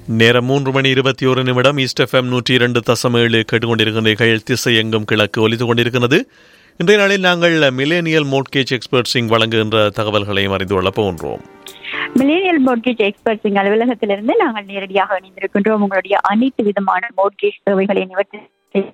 நேரம் மூன்று மணி இருபத்தி ஒரு நிமிடம் ஈஸ்ட் எஃப்எம் நூற்றி இரண்டு தசம் ஏழு கேட்டுக்கொண்டிருக்கின்றீர்கள் திசை எங்கும் கிழக்கு ஒலித்துக் கொண்டிருக்கிறது இன்றைய நாளில் நாங்கள் மில்லேனியல் மோட்கேஜ் எக்ஸ்பர்ட்ஸிங் வழங்குகின்ற தகவல்களையும் அறிந்து கொள்ளப் போகின்றோம் மில்லேனியல் மோட்கேஜ் எக்ஸ்பர்ட்ஸிங் அலுவலகத்திலிருந்து நாங்கள் நேரடியாக இணைந்திருக்கின்றோம் உங்களுடைய அனைத்து விதமான மோட்கேஜ் தேவைகளை நிவர்த்தி செய்ய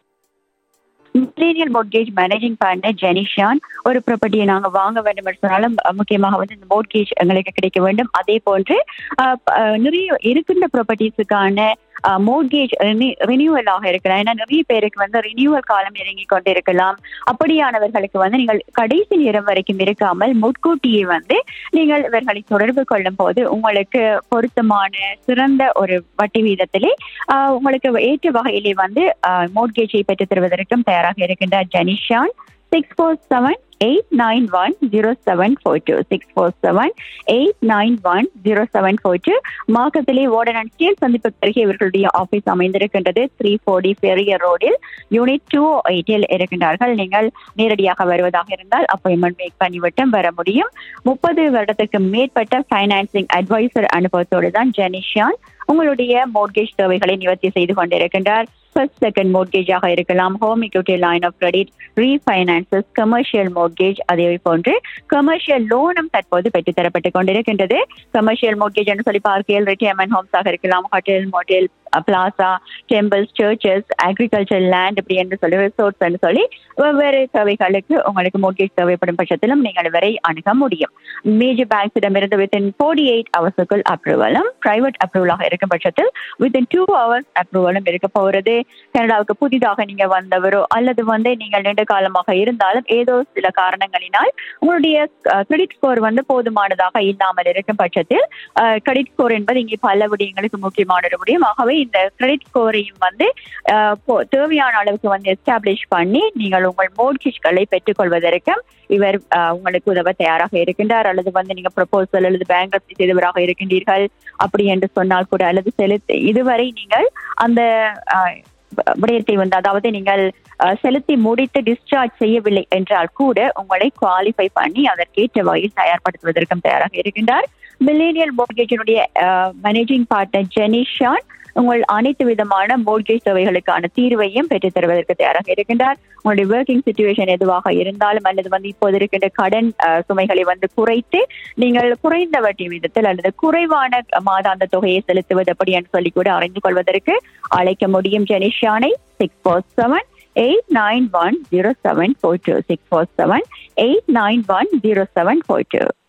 millennial mortgage managing partner Jenishan ஒரு ப்ராப்பர்ட்டியை நாங்க வாங்க வேண்டும் என்று சொன்னாலும் அஹ், முக்கியமாக வந்து இந்த மோட்கேஜ் எங்களுக்கு கிடைக்க வேண்டும் அதே போன்று அஹ், ப- அஹ், நிறைய இருக்கின்ற ப்ராப்பர்ட்டிஸுக்கான மோட்கேஜ் ரினியூவலாக இருக்கலாம் ஏன்னா நிறைய பேருக்கு வந்து ரினியூவல் காலம் நெருங்கி கொண்டிருக்கலாம் அப்படியானவர்களுக்கு வந்து நீங்கள் கடைசி நேரம் வரைக்கும் இருக்காமல் முன்கூட்டியே வந்து நீங்கள் இவர்களை தொடர்பு கொள்ளும் போது உங்களுக்கு பொருத்தமான சிறந்த ஒரு வட்டி வீதத்திலே ஆஹ், உங்களுக்கு ஏற்ற வகையிலே வந்து மோட்கேஜை பெற்றுத் தருவதற்கும் தயாராக இருக்கின்றார் Janishan six four seven eight nine one zero seven four two six four seven eight nine one zero seven four two மார்க்கத்திலே வார்டன் அண்ட் ஸ்டீல் சந்திப்புக்கு அருகே இவர்களுடைய ஆபீஸ் அமைந்திருக்கின்றது த்ரீ ஃபோர்டி பெரிய ரோடில் யூனிட் டூ எயிட்டில் இருக்கின்றார்கள் நீங்கள் நேரடியாக வருவதாக இருந்தால் அப்பாயின்மெண்ட் மேக் பண்ணிவிட்டு வர முடியும் முப்பது வருடத்துக்கு மேற்பட்ட ஃபைனான்சிங் அட்வைசர் அனுபவத்தோடு தான் ஜெனிஷியான் உங்களுடைய மோட்கேஜ் தேவைகளை நிவர்த்தி செய்து கொண்டிருக்கின்றார் ஃபர்ஸ்ட் செகண்ட் மோட்கேஜாக இருக்கலாம் home equity line of credit refinances commercial mortgage அதே போன்று கமர்ஷியல் லோனும் தற்போது பெற்றுத்தரப்பட்டு கொண்டிருக்கின்றது கமர்ஷியல் மோட்கேஜ் என்று சொல்லி பார்க்கையில் ரிட்டையர்மெண்ட் ஹோம்ஸாக இருக்கலாம் hotel motel plaza temples churches agriculture land இப்படி என்று சொல்லி ரிசோர்ட்ஸ் என்று சொல்லி வெவ்வேறு தேவைகளுக்கு உங்களுக்கு மோட்கேஜ் தேவைப்படும் பட்சத்திலும் நீங்கள் வரை அணுக முடியும் மேஜர் பேங்க்ஸிடமிருந்து வித்தின் ஃபோர்ட்டி எயிட் ஹவர்ஸுக்குள் அப்ரூவலும் பிரைவேட் அப்ரூவலாக இருக்கும் பட்சத்தில் வித்தின் டூ ஹவர்ஸ் அப்ரூவலும் இருக்க போகிறது கனடாவுக்கு புதிதாக நீங்க வந்தவரோ அல்லது வந்து நீங்கள் நீண்ட காலமாக இருந்தாலும் ஏதோ சில காரணங்களினால் உங்களுடைய கிரெடிட் ஸ்கோர் வந்து போதுமானதாக இல்லாமல் இருக்கும் பட்சத்தில் கிரெடிட் ஸ்கோர் என்பது இங்கே பல விடயங்களுக்கு முக்கியமான ஒரு விடயம் ஆகவே இந்த கிரெடிட் ஸ்கோரையும் வந்து அஹ், போ- தேவையான அளவுக்கு வந்து எஸ்டாப்ளிஷ் பண்ணி நீங்கள் உங்கள் மோட்கேஜ்களை பெற்றுக்கொள்வதற்கு இவர் அஹ், உங்களுக்கு உதவ தயாராக இருக்கின்றார் அல்லது வந்து நீங்க ப்ரொபோசல் அல்லது பேங்க் செய்தவராக இருக்கின்றீர்கள் அப்படி என்று சொன்னால் கூட அல்லது செலுத்தி இதுவரை நீங்கள் அந்த அஹ், விடயத்தை வந்து அதாவது நீங்கள் அஹ், செலுத்தி முடித்து டிஸ்சார்ஜ் செய்யவில்லை என்றால் கூட உங்களை குவாலிஃபை பண்ணி அதற்கேற்ற வகையில் தயார்படுத்துவதற்கும் தயாராக இருக்கின்றார் மில்லேனியல் மோட்கேஜினுடைய மேனேஜிங் பார்ட்னர் ஜெனிஷான் உங்கள் அனைத்து விதமான மோட்கேஜ் தேவைகளுக்கான தீர்வையும் பெற்றுத் தருவதற்கு தயாராக இருக்கின்றார் உங்களுடைய ஒர்க்கிங் சுச்சுவேஷன் எதுவாக இருந்தாலும் அல்லது வந்து இப்போது இருக்கின்ற கடன் அஹ், சுமைகளை வந்து குறைத்து நீங்கள் குறைந்த வட்டி விதத்தில் அல்லது குறைவான மாதாந்த தொகையை செலுத்துவது எப்படி என்று சொல்லி கூட அறிந்து கொள்வதற்கு அழைக்க முடியும் ஜெனிஷானை six four seven eight nine one zero seven four two six four seven eight nine one zero seven four two